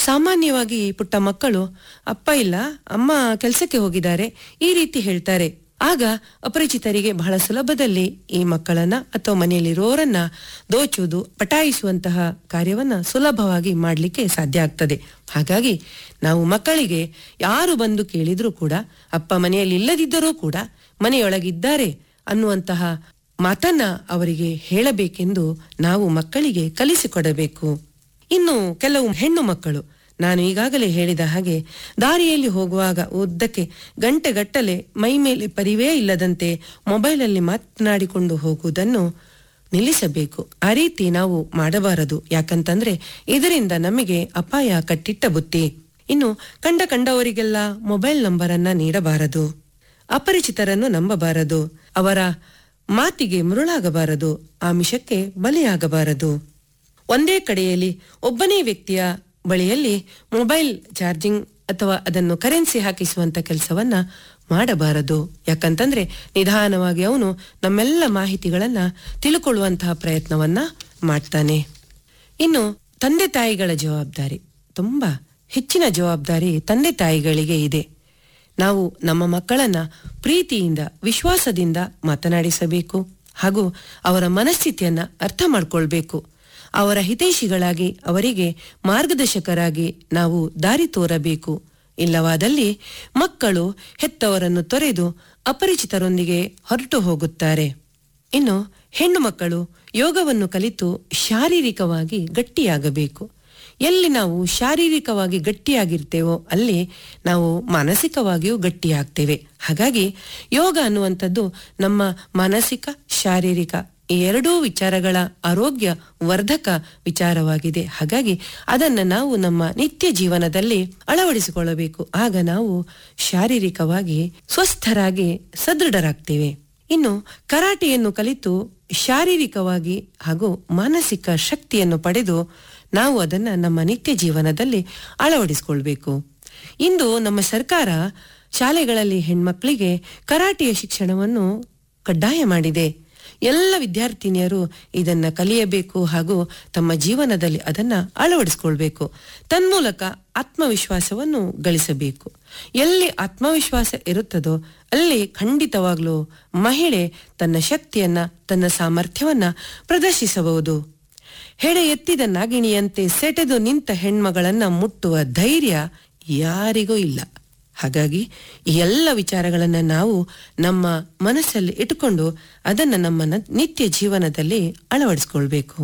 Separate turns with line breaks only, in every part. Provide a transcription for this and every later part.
ಸಾಮಾನ್ಯವಾಗಿ ಪುಟ್ಟ ಮಕ್ಕಳು ಅಪ್ಪ ಇಲ್ಲ ಅಮ್ಮ ಕೆಲಸಕ್ಕೆ ಹೋಗಿದ್ದಾರೆ ಈ ರೀತಿ ಹೇಳ್ತಾರೆ ಆಗ ಅಪರಿಚಿತರಿಗೆ ಬಹಳ ಸುಲಭದಲ್ಲಿ ಈ ಮಕ್ಕಳನ್ನ ಅಥವಾ ಮನೆಯಲ್ಲಿರೋರನ್ನ ದೋಚುವುದು ಪಟಾಯಿಸುವಂತಹ ಕಾರ್ಯವನ್ನ ಸುಲಭವಾಗಿ ಮಾಡಲಿಕ್ಕೆ ಸಾಧ್ಯ ಆಗ್ತದೆ ಹಾಗಾಗಿ ನಾವು ಮಕ್ಕಳಿಗೆ ಯಾರು ಬಂದು ಕೇಳಿದ್ರೂ ಕೂಡ ಅಪ್ಪ ಮನೆಯಲ್ಲಿ ಇಲ್ಲದಿದ್ದರೂ ಕೂಡ ಮನೆಯೊಳಗಿದ್ದಾರೆ ಅನ್ನುವಂತಹ ಮಾತನ್ನ ಅವರಿಗೆ ಹೇಳಬೇಕೆಂದು ನಾವು ಮಕ್ಕಳಿಗೆ ಕಲಿಸಿಕೊಡಬೇಕು ಇನ್ನು ಕೆಲವು ಹೆಣ್ಣು ಮಕ್ಕಳು ನಾನು ಈಗಾಗಲೇ ಹೇಳಿದ ಹಾಗೆ ದಾರಿಯಲ್ಲಿ ಹೋಗುವಾಗ ಉದ್ದಕ್ಕೆ ಗಂಟೆಗಟ್ಟಲೆ ಮೈ ಮೇಲೆ ಪರಿವೇ ಇಲ್ಲದಂತೆ ಮೊಬೈಲಲ್ಲಿ ಮಾತನಾಡಿಕೊಂಡು ಹೋಗುವುದನ್ನು ನಿಲ್ಲಿಸಬೇಕು ಆ ರೀತಿ ನಾವು ಮಾಡಬಾರದು ಯಾಕಂತಂದ್ರೆ ಇದರಿಂದ ನಮಗೆ ಅಪಾಯ ಕಟ್ಟಿಟ್ಟ ಬುತ್ತಿ ಇನ್ನು ಕಂಡ ಕಂಡವರಿಗೆಲ್ಲ ಮೊಬೈಲ್ ನಂಬರ್ ಅನ್ನ ನೀಡಬಾರದು ಅಪರಿಚಿತರನ್ನು ನಂಬಬಾರದು ಅವರ ಮಾತಿಗೆ ಮರುಳಾಗಬಾರದು ಆಮಿಷಕ್ಕೆ ಬಲಿಯಾಗಬಾರದು ಒಂದೇ ಕಡೆಯಲ್ಲಿ ಒಬ್ಬನೇ ವ್ಯಕ್ತಿಯ ಬಳಿಯಲ್ಲಿ ಮೊಬೈಲ್ ಚಾರ್ಜಿಂಗ್ ಅಥವಾ ಅದನ್ನು ಕರೆನ್ಸಿ ಹಾಕಿಸುವಂತ ಕೆಲಸವನ್ನ ಮಾಡಬಾರದು ಯಾಕಂತಂದ್ರೆ ನಿಧಾನವಾಗಿ ಅವನು ನಮ್ಮೆಲ್ಲ ಮಾಹಿತಿಗಳನ್ನ ತಿಳ್ಕೊಳ್ಳುವಂತಹ ಪ್ರಯತ್ನವನ್ನ ಮಾಡ್ತಾನೆ ಇನ್ನು ತಂದೆ ತಾಯಿಗಳ ಜವಾಬ್ದಾರಿ ತುಂಬಾ ಹೆಚ್ಚಿನ ಜವಾಬ್ದಾರಿ ತಂದೆ ತಾಯಿಗಳಿಗೆ ಇದೆ ನಾವು ನಮ್ಮ ಮಕ್ಕಳನ್ನ ಪ್ರೀತಿಯಿಂದ ವಿಶ್ವಾಸದಿಂದ ಮಾತನಾಡಿಸಬೇಕು ಹಾಗೂ ಅವರ ಮನಸ್ಥಿತಿಯನ್ನ ಅರ್ಥ ಮಾಡ್ಕೊಳ್ಬೇಕು ಅವರ ಹಿತೈಷಿಗಳಾಗಿ ಅವರಿಗೆ ಮಾರ್ಗದರ್ಶಕರಾಗಿ ನಾವು ದಾರಿ ತೋರಬೇಕು ಇಲ್ಲವಾದಲ್ಲಿ ಮಕ್ಕಳು ಹೆತ್ತವರನ್ನು ತೊರೆದು ಅಪರಿಚಿತರೊಂದಿಗೆ ಹೊರಟು ಹೋಗುತ್ತಾರೆ ಇನ್ನು ಹೆಣ್ಣು ಮಕ್ಕಳು ಯೋಗವನ್ನು ಕಲಿತು ಶಾರೀರಿಕವಾಗಿ ಗಟ್ಟಿಯಾಗಬೇಕು ಎಲ್ಲಿ ನಾವು ಶಾರೀರಿಕವಾಗಿ ಗಟ್ಟಿಯಾಗಿರ್ತೇವೋ ಅಲ್ಲಿ ನಾವು ಮಾನಸಿಕವಾಗಿಯೂ ಗಟ್ಟಿಯಾಗ್ತೇವೆ ಹಾಗಾಗಿ ಯೋಗ ಅನ್ನುವಂಥದ್ದು ನಮ್ಮ ಮಾನಸಿಕ ಶಾರೀರಿಕ ಈ ಎರಡೂ ವಿಚಾರಗಳ ಆರೋಗ್ಯ ವರ್ಧಕ ವಿಚಾರವಾಗಿದೆ ಹಾಗಾಗಿ ಅದನ್ನ ನಾವು ನಮ್ಮ ನಿತ್ಯ ಜೀವನದಲ್ಲಿ ಅಳವಡಿಸಿಕೊಳ್ಳಬೇಕು ಆಗ ನಾವು ಶಾರೀರಿಕವಾಗಿ ಸ್ವಸ್ಥರಾಗಿ ಸದೃಢರಾಗ್ತೇವೆ ಇನ್ನು ಕರಾಟೆಯನ್ನು ಕಲಿತು ಶಾರೀರಿಕವಾಗಿ ಹಾಗೂ ಮಾನಸಿಕ ಶಕ್ತಿಯನ್ನು ಪಡೆದು ನಾವು ಅದನ್ನ ನಮ್ಮ ನಿತ್ಯ ಜೀವನದಲ್ಲಿ ಅಳವಡಿಸಿಕೊಳ್ಬೇಕು ಇಂದು ನಮ್ಮ ಸರ್ಕಾರ ಶಾಲೆಗಳಲ್ಲಿ ಹೆಣ್ಮಕ್ಳಿಗೆ ಕರಾಟೆಯ ಶಿಕ್ಷಣವನ್ನು ಕಡ್ಡಾಯ ಮಾಡಿದೆ ಎಲ್ಲ ವಿದ್ಯಾರ್ಥಿನಿಯರು ಇದನ್ನ ಕಲಿಯಬೇಕು ಹಾಗೂ ತಮ್ಮ ಜೀವನದಲ್ಲಿ ಅದನ್ನ ಅಳವಡಿಸಿಕೊಳ್ಬೇಕು ತನ್ಮೂಲಕ ಆತ್ಮವಿಶ್ವಾಸವನ್ನು ಗಳಿಸಬೇಕು ಎಲ್ಲಿ ಆತ್ಮವಿಶ್ವಾಸ ಇರುತ್ತದೋ ಅಲ್ಲಿ ಖಂಡಿತವಾಗ್ಲೂ ಮಹಿಳೆ ತನ್ನ ಶಕ್ತಿಯನ್ನ ತನ್ನ ಸಾಮರ್ಥ್ಯವನ್ನ ಪ್ರದರ್ಶಿಸಬಹುದು ಹೆಡೆ ಎತ್ತಿದ ನಾಗಿಣಿಯಂತೆ ಸೆಟೆದು ನಿಂತ ಹೆಣ್ಮಗಳನ್ನ ಮುಟ್ಟುವ ಧೈರ್ಯ ಯಾರಿಗೂ ಇಲ್ಲ ಹಾಗಾಗಿ ಈ ಎಲ್ಲ ವಿಚಾರಗಳನ್ನ ನಾವು ನಮ್ಮ ಮನಸ್ಸಲ್ಲಿ ಇಟ್ಟುಕೊಂಡು ಅದನ್ನ ನಮ್ಮ ನ- ನಿತ್ಯ ಜೀವನದಲ್ಲಿ ಅಳವಡಿಸ್ಕೊಳ್ಬೇಕು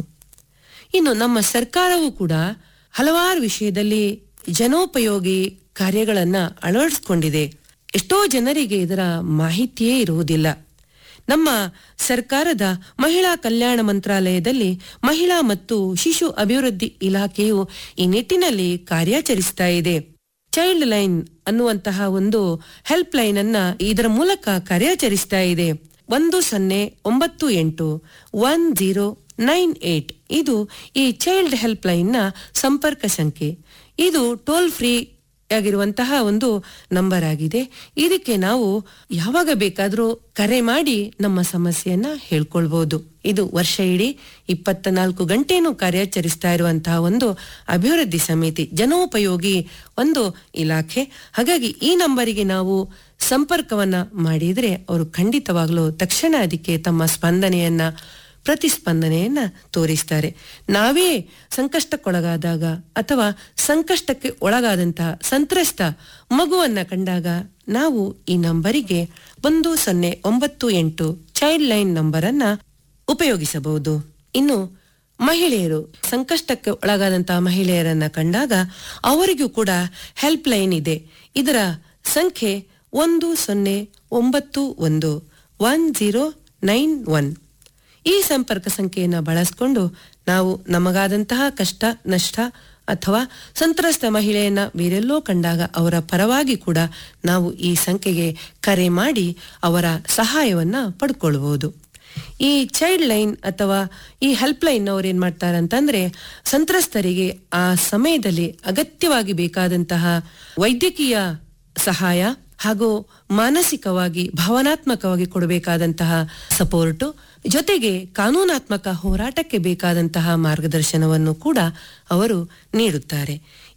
ಇನ್ನು ನಮ್ಮ ಸರ್ಕಾರವೂ ಕೂಡ ಹಲವಾರು ವಿಷಯದಲ್ಲಿ ಜನೋಪಯೋಗಿ ಕಾರ್ಯಗಳನ್ನ ಅಳವಡಿಸಿಕೊಂಡಿದೆ ಎಷ್ಟೋ ಜನರಿಗೆ ಇದರ ಮಾಹಿತಿಯೇ ಇರುವುದಿಲ್ಲ ನಮ್ಮ ಸರ್ಕಾರದ ಮಹಿಳಾ ಕಲ್ಯಾಣ ಮಂತ್ರಾಲಯದಲ್ಲಿ ಮಹಿಳಾ ಮತ್ತು ಶಿಶು ಅಭಿವೃದ್ಧಿ ಇಲಾಖೆಯು ಈ ನಿಟ್ಟಿನಲ್ಲಿ ಕಾರ್ಯಾಚರಿಸ್ತಾ ಇದೆ ಚೈಲ್ಡ್ ಲೈನ್ ಅನ್ನುವಂತಹ ಒಂದು ಹೆಲ್ಪ್ ಲೈನ್ ಅನ್ನ ಇದರ ಮೂಲಕ ಕಾರ್ಯಾಚರಿಸ್ತಾ ಇದೆ ಒಂದು ಸೊನ್ನೆ ಒಂಬತ್ತು ಎಂಟು ಒನ್ ಜೀರೋ ನೈನ್ ಏಟ್ ಇದು ಈ ಚೈಲ್ಡ್ ಹೆಲ್ಪ್ ಲೈನ್ ನ ಸಂಪರ್ಕ ಸಂಖ್ಯೆ ಇದು ಟೋಲ್ ಫ್ರೀ ಆಗಿರುವಂತಹ ಒಂದು ನಂಬರ್ ಆಗಿದೆ ಇದಕ್ಕೆ ನಾವು ಯಾವಾಗ ಬೇಕಾದರೂ ಕರೆ ಮಾಡಿ ನಮ್ಮ ಸಮಸ್ಯೆಯನ್ನ ಹೇಳ್ಕೊಳ್ಬಹುದು ಇದು ವರ್ಷ ಇಡೀ ಇಪ್ಪತ್ತ ನಾಲ್ಕು ಗಂಟೆನೂ ಕಾರ್ಯಾಚರಿಸ್ತಾ ಇರುವಂತಹ ಒಂದು ಅಭಿವೃದ್ಧಿ ಸಮಿತಿ ಜನೋಪಯೋಗಿ ಒಂದು ಇಲಾಖೆ ಹಾಗಾಗಿ ಈ ನಂಬರಿಗೆ ನಾವು ಸಂಪರ್ಕವನ್ನ ಮಾಡಿದ್ರೆ ಅವರು ಖಂಡಿತವಾಗ್ಲೂ ತಕ್ಷಣ ಅದಕ್ಕೆ ತಮ್ಮ ಸ್ಪಂದನೆಯನ್ನ ಪ್ರತಿಸ್ಪಂದನೆಯನ್ನ ತೋರಿಸ್ತಾರೆ ನಾವೇ ಸಂಕಷ್ಟಕ್ಕೊಳಗಾದಾಗ ಅಥವಾ ಸಂಕಷ್ಟಕ್ಕೆ ಒಳಗಾದಂತಹ ಸಂತ್ರಸ್ತ ಮಗುವನ್ನ ಕಂಡಾಗ ನಾವು ಈ ನಂಬರಿಗೆ ಒಂದು ಸೊನ್ನೆ ಒಂಬತ್ತು ಎಂಟು ಚೈಲ್ಡ್ ಲೈನ್ ನಂಬರ್ ಅನ್ನ ಉಪಯೋಗಿಸಬಹುದು ಇನ್ನು ಮಹಿಳೆಯರು ಸಂಕಷ್ಟಕ್ಕೆ ಒಳಗಾದಂತಹ ಮಹಿಳೆಯರನ್ನ ಕಂಡಾಗ ಅವರಿಗೂ ಕೂಡ ಹೆಲ್ಪ್ ಲೈನ್ ಇದೆ ಇದರ ಸಂಖ್ಯೆ ಒಂದು ಸೊನ್ನೆ ಒಂಬತ್ತು ಒಂದು ಒನ್ ಜೀರೋ ನೈನ್ ಒನ್ ಈ ಸಂಪರ್ಕ ಸಂಖ್ಯೆಯನ್ನು ಬಳಸಿಕೊಂಡು ನಾವು ನಮಗಾದಂತಹ ಕಷ್ಟ ನಷ್ಟ ಅಥವಾ ಸಂತ್ರಸ್ತ ಮಹಿಳೆಯನ್ನ ಬೇರೆಲ್ಲೋ ಕಂಡಾಗ ಅವರ ಪರವಾಗಿ ಕೂಡ ನಾವು ಈ ಸಂಖ್ಯೆಗೆ ಕರೆ ಮಾಡಿ ಅವರ ಸಹಾಯವನ್ನ ಪಡ್ಕೊಳ್ಬಹುದು ಈ ಚೈಲ್ಡ್ ಲೈನ್ ಅಥವಾ ಈ ಹೆಲ್ಪ್ ಲೈನ್ ಅವ್ರು ಏನ್ ಮಾಡ್ತಾರೆ ಅಂತಂದ್ರೆ ಸಂತ್ರಸ್ತರಿಗೆ ಆ ಸಮಯದಲ್ಲಿ ಅಗತ್ಯವಾಗಿ ಬೇಕಾದಂತಹ ವೈದ್ಯಕೀಯ ಸಹಾಯ ಹಾಗೂ ಮಾನಸಿಕವಾಗಿ ಭಾವನಾತ್ಮಕವಾಗಿ ಕೊಡಬೇಕಾದಂತಹ ಸಪೋರ್ಟು ಜೊತೆಗೆ ಕಾನೂನಾತ್ಮಕ ಹೋರಾಟಕ್ಕೆ ಬೇಕಾದಂತಹ ಮಾರ್ಗದರ್ಶನವನ್ನು ಕೂಡ ಅವರು ನೀಡುತ್ತಾರೆ